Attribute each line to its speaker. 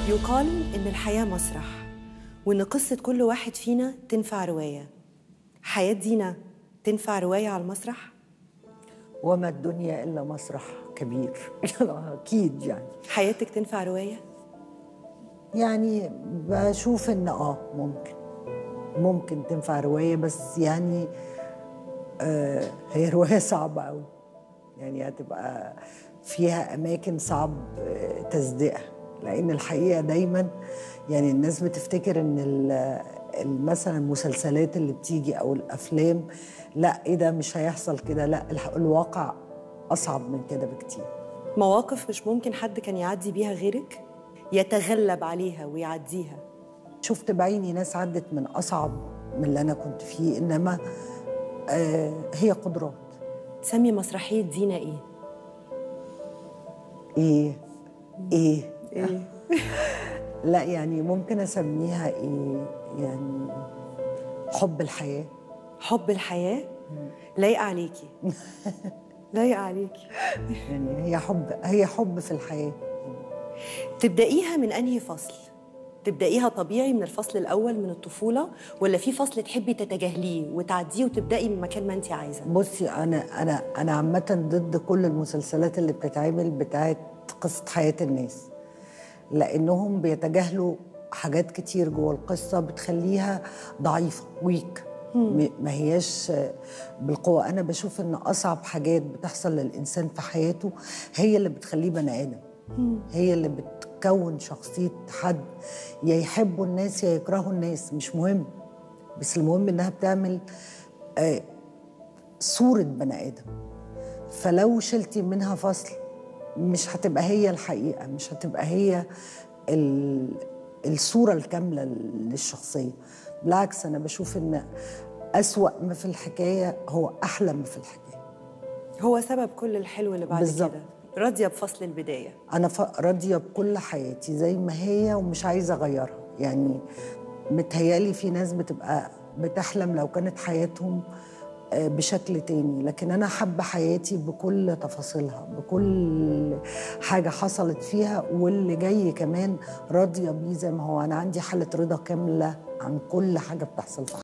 Speaker 1: يقال إن الحياة مسرح وإن قصة كل واحد فينا تنفع رواية حياة دينا تنفع رواية على المسرح؟
Speaker 2: وما الدنيا إلا مسرح كبير أكيد يعني
Speaker 1: حياتك تنفع رواية؟
Speaker 2: يعني بشوف إن آه ممكن ممكن تنفع رواية بس يعني آه هي رواية صعبة أوي يعني هتبقى فيها أماكن صعب آه، تصديقها لأن الحقيقة دايما يعني الناس بتفتكر إن ال- ال- مثلا المسلسلات اللي بتيجي أو الأفلام لا إيه ده مش هيحصل كده لا الح- الواقع أصعب من كده بكتير
Speaker 1: مواقف مش ممكن حد كان يعدي بيها غيرك؟ يتغلب عليها ويعديها
Speaker 2: شفت بعيني ناس عدت من أصعب من اللي أنا كنت فيه إنما آه هي قدرات
Speaker 1: تسمي مسرحية دينا إيه؟
Speaker 2: إيه إيه
Speaker 1: إيه؟
Speaker 2: لا يعني ممكن أسميها إيه يعني حب الحياة
Speaker 1: حب الحياة لايقة عليكي لايقة عليكي
Speaker 2: يعني هي حب هي حب في الحياة
Speaker 1: تبدأيها من أنهي فصل؟ تبدأيها طبيعي من الفصل الأول من الطفولة ولا في فصل تحبي تتجاهليه وتعديه وتبدأي من مكان ما أنت عايزة؟
Speaker 2: بصي أنا أنا أنا عامة ضد كل المسلسلات اللي بتتعمل بتاعت قصة حياة الناس لأنهم بيتجاهلوا حاجات كتير جوه القصة بتخليها ضعيفة ويك ما هياش بالقوة أنا بشوف إن أصعب حاجات بتحصل للإنسان في حياته هي اللي بتخليه بني آدم هي اللي بتكون شخصية حد يا يحبوا الناس يا يكرهوا الناس مش مهم بس المهم إنها بتعمل آه، صورة بني آدم فلو شلتي منها فصل مش هتبقى هي الحقيقة مش هتبقى هي ال- الصورة الكاملة للشخصية بالعكس أنا بشوف إن أسوأ ما في الحكاية هو أحلى ما في الحكاية
Speaker 1: هو سبب كل الحلو اللي بعد
Speaker 2: بالظبط.
Speaker 1: كده راضية بفصل البداية
Speaker 2: أنا ف- راضية بكل حياتي زي ما هي ومش عايزة أغيرها يعني متهيالي في ناس بتبقى بتحلم لو كانت حياتهم آه، بشكل تاني لكن أنا حابة حياتي بكل تفاصيلها بكل حاجة حصلت فيها واللي جاي كمان راضية بيه زي ما هو أنا عندي حالة رضا كاملة عن كل حاجة بتحصل في